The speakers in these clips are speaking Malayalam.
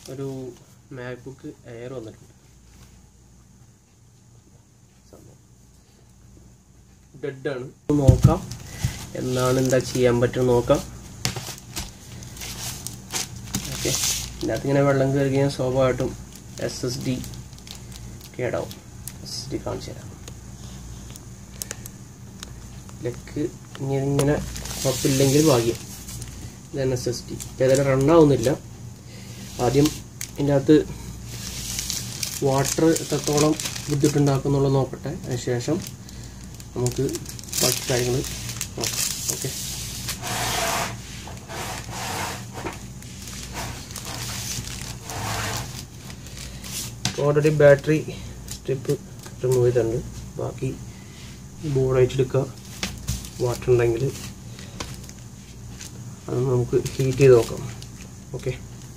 ഒരു മാക്ബുക്ക് എയർ വന്നിട്ടുണ്ട് സംഭവം ഡെഡാണ് നോക്കാം എന്നാണ് എന്താ ചെയ്യാൻ പറ്റും നോക്കാം ഓക്കെ ഇതിനകത്ത് ഇങ്ങനെ വെള്ളം കയറി കഴിഞ്ഞാൽ സ്വാഭാവികമായിട്ടും എസ് എസ് ഡി കേടാവും എസ് എസ് ഡി കാണിച്ചു തരാം ലെക്ക് ഇങ്ങനെ ഇങ്ങനെ കുഴപ്പമില്ലെങ്കിൽ ഭാഗ്യം ഇതാണ് എസ് എസ് ഡി ഏതായാലും റണ്ണാവുന്നില്ല ആദ്യം ഇതിൻ്റെ അകത്ത് വാട്ടർ എത്രത്തോളം ബുദ്ധിമുട്ടുണ്ടാക്കുന്നുള്ളത് നോക്കട്ടെ അതിനുശേഷം നമുക്ക് ബാക്കി കാര്യങ്ങൾ നോക്കാം okay already battery strip remove ചെയ്തിട്ടുണ്ട് ബാക്കി ബോർഡ് അയച്ചെടുക്കുക വാട്ടർ ഉണ്ടെങ്കിൽ അത് നമുക്ക് ഹീറ്റ് ചെയ്ത് നോക്കാം ഓക്കെ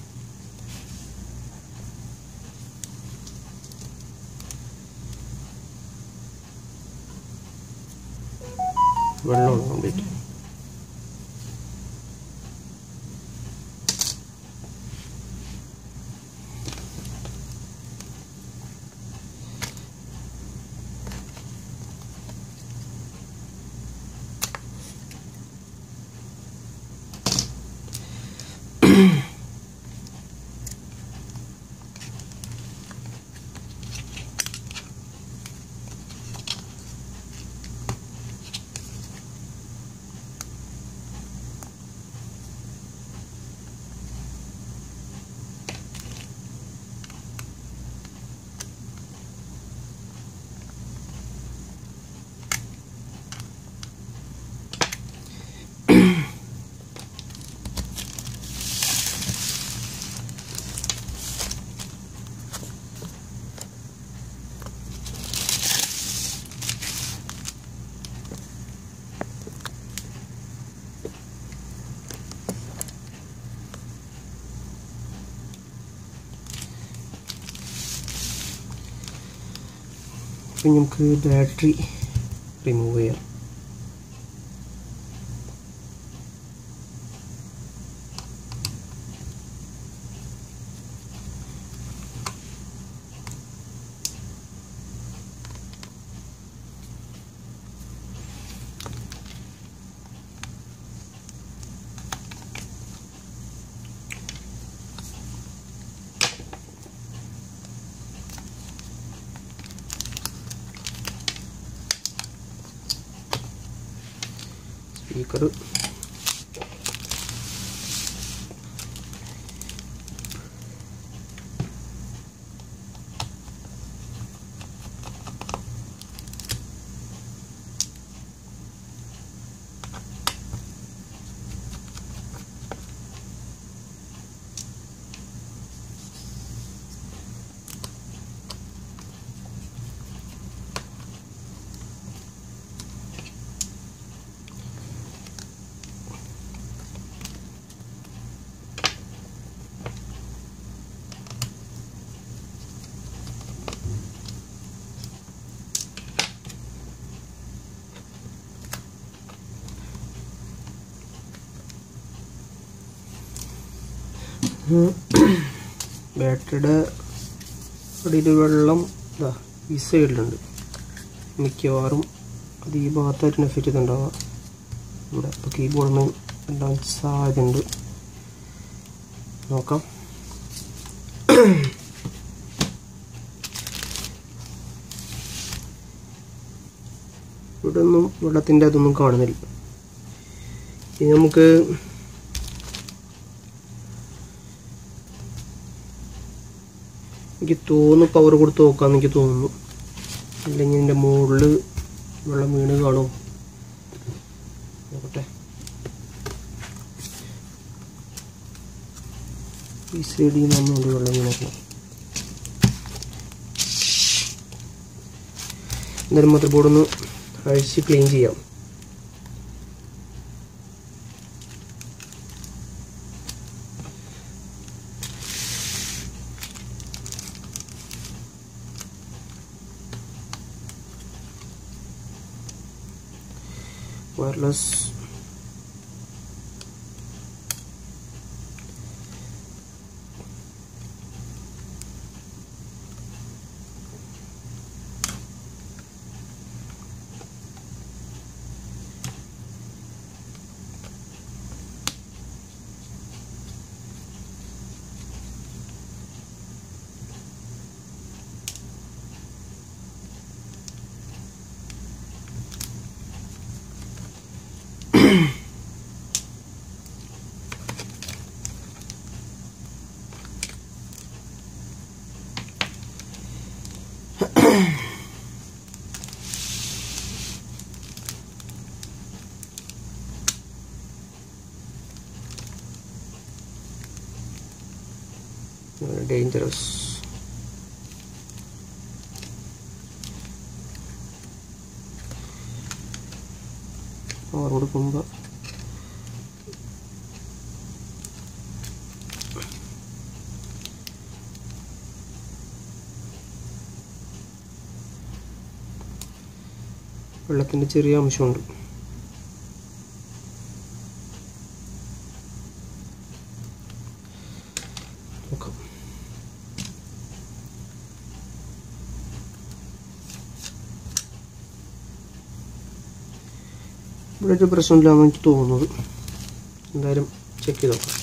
വെള്ളമാണ് കംപ്ലീറ്റ് അപ്പം നമുക്ക് ബാറ്ററി റിമൂവ് ചെയ്യാം സ്പീക്കർ ബാറ്ററിയുടെ അടിയിൽ വെള്ളം ഇതാ ഈ സൈഡിലുണ്ട് മിക്കവാറും അത് ഈ ഭാഗത്തായിട്ട് എഫക്റ്റ് ചെയ്തിട്ടുണ്ടാവുക ഇവിടെ ഇപ്പോൾ കീബോർഡിന് ഉണ്ടാകാൻ സാധ്യതയുണ്ട് നോക്കാം ഇവിടെ ഒന്നും വെള്ളത്തിൻ്റെ അതൊന്നും കാണുന്നില്ല ഇനി നമുക്ക് എനിക്ക് തോന്നുന്നു പവർ കൊടുത്ത് നോക്കാമെന്ന് എനിക്ക് തോന്നുന്നു അല്ലെങ്കിൽ എൻ്റെ മുകളിൽ വെള്ളം വീണ് കാണും നോക്കട്ടെ ഈ സൈഡിൽ നിന്ന് ഒന്നുകൊണ്ട് വെള്ളം വീണേക്കണം എന്തായാലും മദർ ബോർഡ് ഒന്ന് അഴിച്ച് ക്ലീൻ ചെയ്യാം wireless ഡേഞ്ചറസ് പവർ കൊടുക്കുമ്പോൾ വെള്ളത്തിൻ്റെ ചെറിയ അംശമുണ്ട് നോക്കാം ഇവിടെ ഒരു പ്രശ്നമില്ലാന്ന് എനിക്ക് തോന്നുന്നത് എന്തായാലും ചെക്ക് ചെയ്ത് നോക്കാം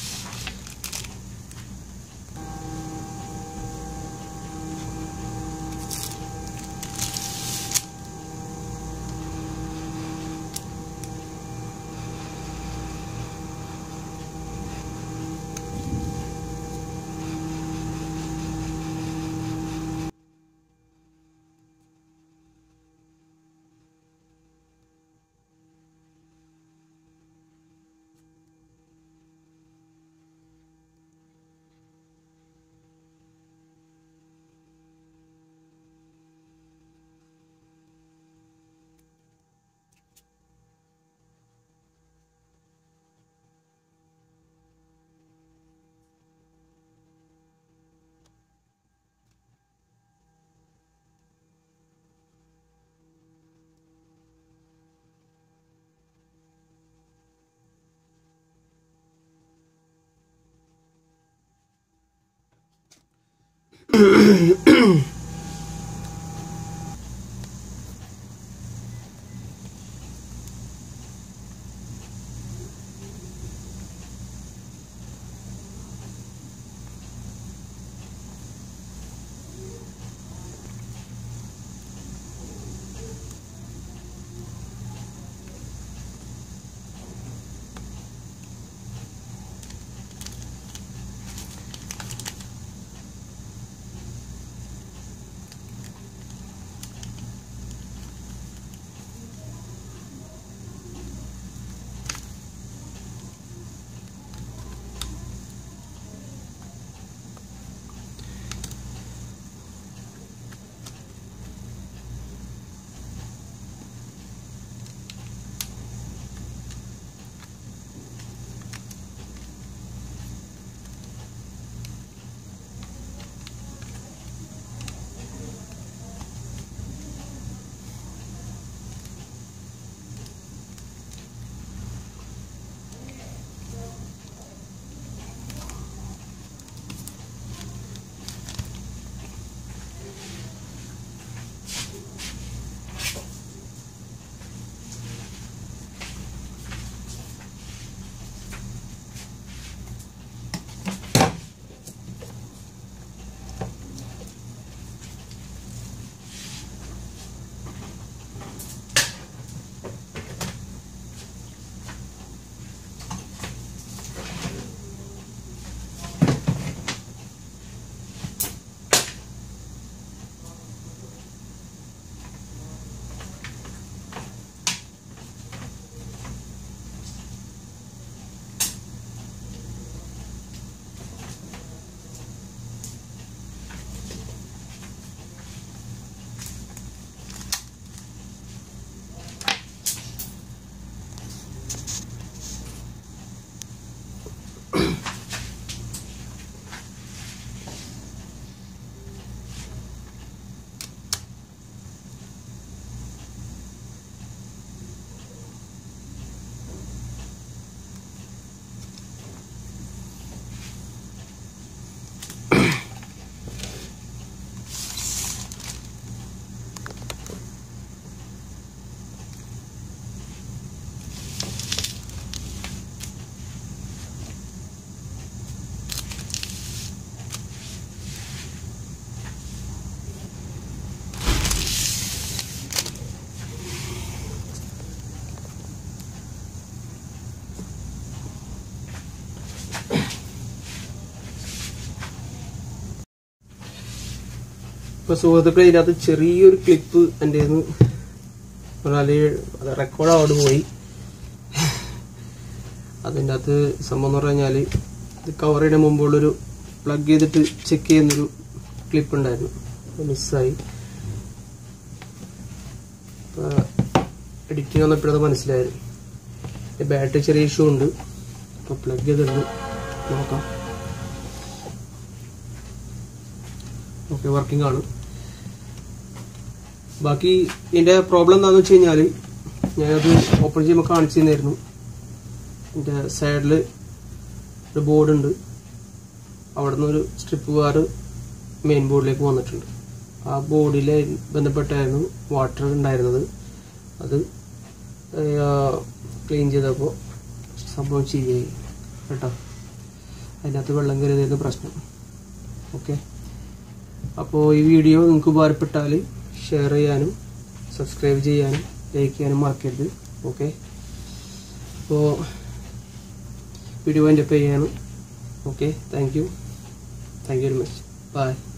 ഇപ്പൊ സുഹൃത്തുക്കളെ ഇതിനകത്ത് ചെറിയൊരു ക്ലിപ്പ് എൻ്റെ പറഞ്ഞാല് അത് റെക്കോർഡ് അവിടെ പോയി അതിൻ്റെ അകത്ത് സംഭവം എന്ന് പറഞ്ഞു കഴിഞ്ഞാൽ ഇത് കവർ ചെയ്യുന്ന മുമ്പുള്ളൊരു പ്ലഗ് ചെയ്തിട്ട് ചെക്ക് ചെയ്യുന്നൊരു ക്ലിപ്പ് ഉണ്ടായിരുന്നു അത് മിസ്സായി എഡിറ്റിംഗ് വന്നപ്പോഴത് മനസ്സിലായത് ബാറ്ററി ചെറിയ ഇഷ്യൂ ഉണ്ട് അപ്പോൾ പ്ലഗ് ചെയ്തിട്ട് നോക്കാം ഓക്കെ വർക്കിംഗ് ആണ് ബാക്കി ഇതിൻ്റെ പ്രോബ്ലം എന്താണെന്ന് വെച്ച് കഴിഞ്ഞാൽ ഞാനത് ഓപ്പൺ ചെയ്യുമ്പോൾ കാണിച്ചു തന്നായിരുന്നു ഇതിൻ്റെ സൈഡിൽ ഒരു ബോർഡ് ഉണ്ട് അവിടെ നിന്ന് ഒരു സ്ട്രിപ്പ് വാർ മെയിൻ ബോർഡിലേക്ക് വന്നിട്ടുണ്ട് ആ ബോർഡിൽ ബന്ധപ്പെട്ടായിരുന്നു വാട്ടർ ഉണ്ടായിരുന്നത് അത് ക്ലീൻ ചെയ്തപ്പോൾ സംഭവം ശരിയായി കേട്ടോ അതിനകത്ത് വെള്ളം കയറിയതായിരുന്നു പ്രശ്നം ഓക്കെ അപ്പോൾ ഈ വീഡിയോ നിങ്ങൾക്ക് ഉപകാരപ്പെട്ടാൽ ഷെയർ ചെയ്യാനും സബ്സ്ക്രൈബ് ചെയ്യാനും ലൈക്ക് ചെയ്യാനും മറക്കരുത് ഓക്കെ അപ്പോൾ വീഡിയോ എൻ്റെ പേ ചെയ്യാണ് okay thank you thank you very much by